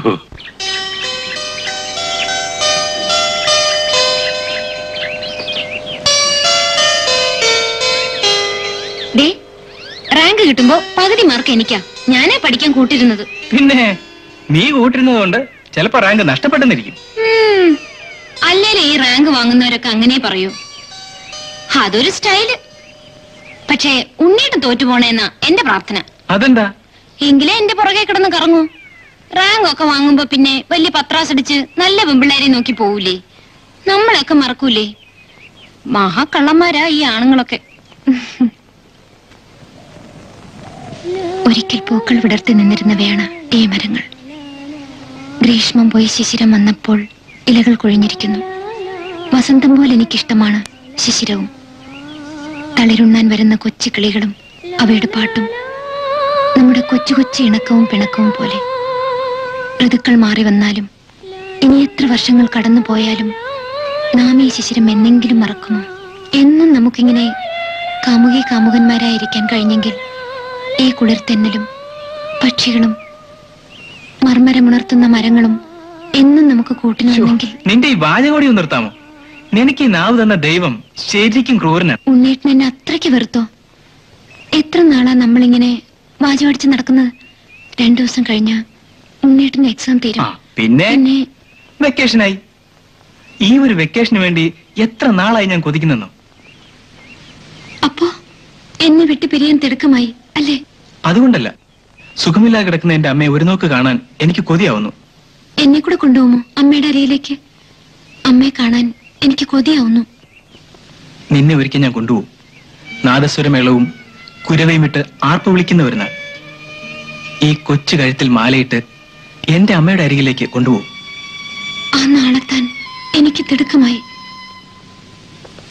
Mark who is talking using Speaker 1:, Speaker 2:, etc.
Speaker 1: day rank കിട്ടുമ്പോ പകുതി mark എനിക്കാ ഞാനേ പഠിക്കാൻ കൂട്ടിരുന്നത്
Speaker 2: പിന്നെ നീ കൂട്ടിരുന്നത് കൊണ്ട് ചിലപ്പോ റാങ്ക് നഷ്ടപ്പെട്ടെന്നിരിക്കും
Speaker 1: ഉം, അല്ലേലും ഈ റാങ്ക് വാങ്ങുന്നവരൊക്കെ അങ്ങനെ പറയൂ അതൊരു സ്റ്റൈല് പക്ഷേ ഉണ്ണിയിട്ട് തോറ്റുപോണേന്നാ എന്റെ പ്രാർത്ഥന
Speaker 2: അതെന്താ
Speaker 1: എങ്കിലേ എന്റെ പുറകെ കിടന്ന് കറങ്ങൂ റാങ്ക് ഒക്കെ വാങ്ങുമ്പോ പിന്നെ വലിയ പത്രാസ് അടിച്ച് നല്ല പെമ്പിള്ളേരെ നോക്കി പോവൂലേ നമ്മളൊക്കെ മറക്കൂലേ മഹാക്കള്ളന്മാരാ ഈ ആണുങ്ങളൊക്കെ ഒരിക്കൽ പൂക്കൾ വിടർത്തി നിന്നിരുന്ന വേണ ഈ മരങ്ങൾ ഗ്രീഷ്മം പോയി ശിശിരം വന്നപ്പോൾ ഇലകൾ കൊഴിഞ്ഞിരിക്കുന്നു വസന്തം പോലെ എനിക്കിഷ്ടമാണ് ശിശിരവും തളിരുണ്ണാൻ വരുന്ന കൊച്ചു കിളികളും അവയുടെ പാട്ടും നമ്മുടെ കൊച്ചു കൊച്ചു ഇണക്കവും പിണക്കവും പോലെ ഋതുക്കൾ മാറി വന്നാലും ഇനി എത്ര വർഷങ്ങൾ കടന്നു പോയാലും നാം ഈ ശിശിരം എന്നെങ്കിലും മറക്കുമോ എന്നും നമുക്കിങ്ങനെ കാമുകി കാമുകന്മാരായിരിക്കാൻ കഴിഞ്ഞെങ്കിൽ ഈ കുളിർതെന്നലും പക്ഷികളും മർമരമുണർത്തുന്ന മരങ്ങളും എന്നും നമുക്ക് കൂട്ടിനുണ്ടെങ്കിൽ
Speaker 2: നിന്റെ ഈ വാചകോടി ഒന്ന് നിർത്താമോ നിനക്ക് ഈ നാവ് തന്ന ദൈവം ശരിക്കും ക്രൂരനാണ്
Speaker 1: ഉണ്ണേട്ടൻ എന്നെ അത്രയ്ക്ക് വെറുത്തോ എത്ര നാളാ നമ്മളിങ്ങനെ വാചമടിച്ച് നടക്കുന്നത് രണ്ടു ദിവസം കഴിഞ്ഞ ഉണ്ണേട്ടന്റെ എക്സാം
Speaker 2: ആ
Speaker 1: തീരും
Speaker 2: പിന്നെ
Speaker 1: പിന്നെ
Speaker 2: വെക്കേഷനായി ഈ ഒരു വെക്കേഷന് വേണ്ടി എത്ര നാളായി ഞാൻ കൊതിക്കുന്നെന്നോ
Speaker 1: അപ്പോ എന്നെ വിട്ട് പിരിയാൻ തിടുക്കമായി അല്ലേ
Speaker 2: അതുകൊണ്ടല്ല സുഖമില്ലാതെ കിടക്കുന്ന എന്റെ അമ്മയെ ഒരു നോക്ക് കാണാൻ എനിക്ക് കൊതിയാവുന്നു
Speaker 1: എന്നെ കൂടെ കൊണ്ടുപോകുമോ അമ്മയുടെ അരയിലേക്ക് അമ്മയെ കാണാൻ എനിക്ക് കൊതിയാവുന്നു
Speaker 2: നിന്നെ ഒരിക്കൽ ഞാൻ കൊണ്ടുപോകും നാദസ്വരമേളവും കുരവയും ഇട്ട് ആർപ്പ് വിളിക്കുന്ന ഒരു നാൾ ഈ കൊച്ചു കഴുത്തിൽ മാലയിട്ട് എന്റെ അമ്മയുടെ അരികിലേക്ക് കൊണ്ടുപോകും
Speaker 1: ആ നാളെത്താൻ എനിക്ക് തിടുക്കമായി